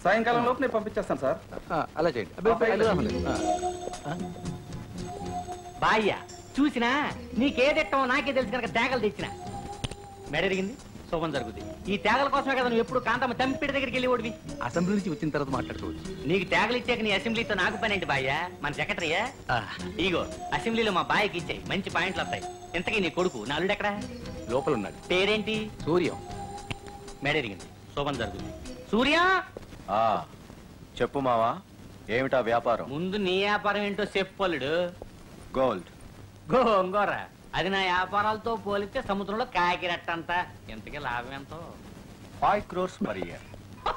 సాయంకాలం లోపు నేను పంపించేస్తాను సార్ ఆ, అలా చేయండి అబ్బే, అబ్బే, అది రామలేదు. ఆ. బాయ్య చూసినా నీకేదిట్టమో నాకే తెలుసు కనుక తేగలు తెచ్చిన మెడరిగింది శుభం జరుగుద్ది ఈ తేగల కోసమే కదా నువ్వు ఎప్పుడు కాంతమ్మ తంపిడి దగ్గరికి వెళ్ళి ఓడివి అసెంబ్లీ నుంచి వచ్చిన తర్వాత మాట్లాడుకోవచ్చు నీకు తేగలు ఇచ్చాక నీ అసెంబ్లీతో నాకు పని ఏంటి బాయ్య మన సెక్రటరీయా ఆ, ఇగో అసెంబ్లీలో మా బాయ్కి ఇచ్చాయి మంచి పాయింట్లు వస్తాయి ఇంతకీ నీ కొడుకు నా అల్లుడు ఎక్కడా లోపల ఉన్నాడు పేరేంటి సూర్యం మెడరిగింది శుభం జరుగుద్ది సూర్య ఆ చెప్పు మావా ఏమిటా వ్యాపారం ముందు నీ వ్యాపారం ఏంటో చెప్పలుడు గోల్డ్ గోంగూర అది నా వ్యాపారాలతో పోలిస్తే సముద్రంలో కాకిరట్టంత ఇంతకీ లాభం ఎంతో ఫైవ్ క్రోర్స్ పర్ ఇయర్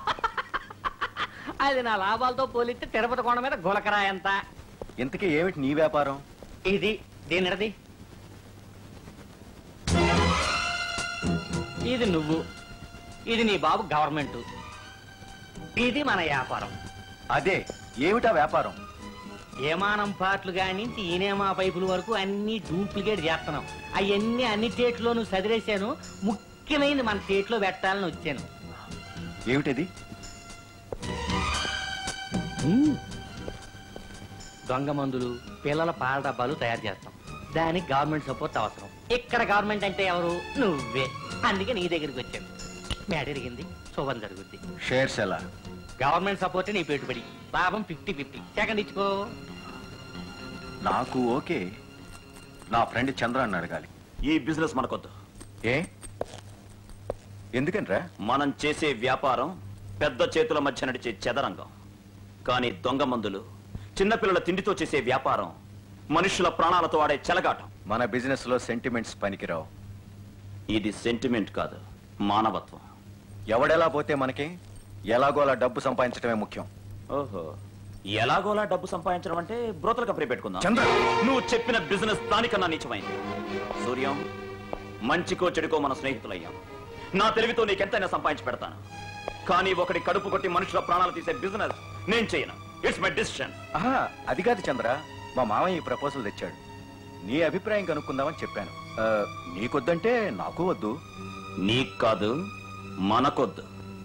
అది నా లాభాలతో పోలిస్తే తిరుపతి కొండ మీద గులకరాయి ఎంత ఇంతకీ ఏమిటి నీ వ్యాపారం ఇది దీనిది ఇది నువ్వు ఇది నీ బాబు గవర్నమెంట్ ఇది మన వ్యాపారం అదే ఏమిటా వ్యాపారం ఏమానం పాటలు కానించి ఈనేమా పైపుల వరకు అన్ని డూప్లికేట్ చేస్తున్నాం అవన్నీ అన్ని టేట్లోనూ చదివేశాను ముఖ్యమైనది మన టేట్లో పెట్టాలని వచ్చాను ఏమిటది దొంగ మందులు పిల్లల పాల డబ్బాలు తయారు చేస్తాం దానికి గవర్నమెంట్ సపోర్ట్ అవసరం ఇక్కడ గవర్నమెంట్ అంటే ఎవరు నువ్వే అందుకే నీ దగ్గరికి వచ్చాను మేడ ఎరిగింది శుభం జరుగుద్ది షేర్స్ ఎలా గవర్నమెంట్ సపోర్ట్ నీ పెట్టుబడి లాభం ఫిఫ్టీ ఫిఫ్టీ సెకండ్ ఇచ్చుకో నాకు ఓకే నా ఫ్రెండ్ చంద్రాన్ని అడగాలి ఈ బిజినెస్ మనకొద్దు ఏ ఎందుకనిరా మనం చేసే వ్యాపారం పెద్ద చేతుల మధ్య నడిచే చదరంగం కానీ దొంగ మందులు చిన్నపిల్లల తిండితో చేసే వ్యాపారం మనుషుల ప్రాణాలతో ఆడే చెలగాటం మన బిజినెస్ లో సెంటిమెంట్స్ పనికిరావు ఇది సెంటిమెంట్ కాదు మానవత్వం ఎవడెలా పోతే మనకి ఎలాగోలా డబ్బు సంపాదించడమే ముఖ్యం ఓహో ఎలాగోలా డబ్బు సంపాదించడం అంటే బ్రోతలు కంపెనీ పెట్టుకుందాం చంద్ర నువ్వు చెప్పిన బిజినెస్ దానికన్నా నీచమైంది సూర్యం మంచికో చెడుకో మన స్నేహితులయ్యాం నా తెలివితో నీకెంతైనా సంపాదించి పెడతాను కానీ ఒకటి కడుపు కొట్టి మనుషుల ప్రాణాలు తీసే బిజినెస్ నేను చేయను ఇట్స్ మై డిసిషన్ ఆహా అది కాదు చంద్ర మా మామయ్య ఈ ప్రపోజల్ తెచ్చాడు నీ అభిప్రాయం కనుక్కుందామని చెప్పాను ఆ, నీకొద్దంటే నాకు వద్దు నీకు కాదు మనకొద్దు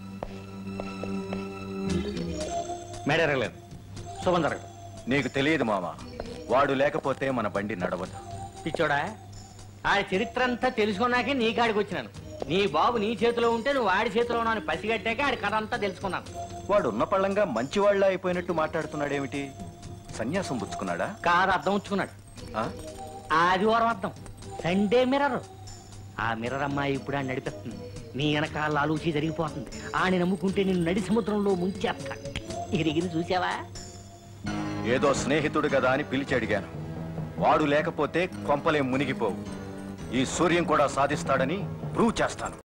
మేడ ఎరగలేదు శుభం జరగదు నీకు తెలియదు మామ వాడు లేకపోతే మన బండి నడవదు పిచ్చోడా ఆ చరిత్ర అంతా తెలుసుకున్నాకే నీ కాడికి వచ్చినాను నీ బాబు నీ చేతిలో ఉంటే నువ్వు వాడి చేతిలో ఉన్నాను పసిగట్టాక ఆడి కథ అంతా తెలుసుకున్నాను వాడు ఉన్న పళ్ళంగా మంచివాళ్ళ అయిపోయినట్టు మాట్లాడుతున్నాడేమిటి సన్యాసం పుచ్చుకున్నాడా కాదు అర్థం ఉంచుకున్నాడు ఆ? ఆదివారం అర్థం సండే మిర్రర్ ఆ మిర్రర్ అమ్మాయి ఇప్పుడు ఆయన నడిపిస్తుంది నీ వెనకాల ఆలోచి జరిగిపోతుంది ఆని నమ్ముకుంటే నేను నడి సముద్రంలో ముంచేస్తా ఇరిగిని చూసావా ఏదో స్నేహితుడు కదా అని పిలిచి అడిగాను వాడు లేకపోతే కొంపలే మునిగిపోవు ఈ సూర్యం కూడా సాధిస్తాడని ప్రూవ్ చేస్తాను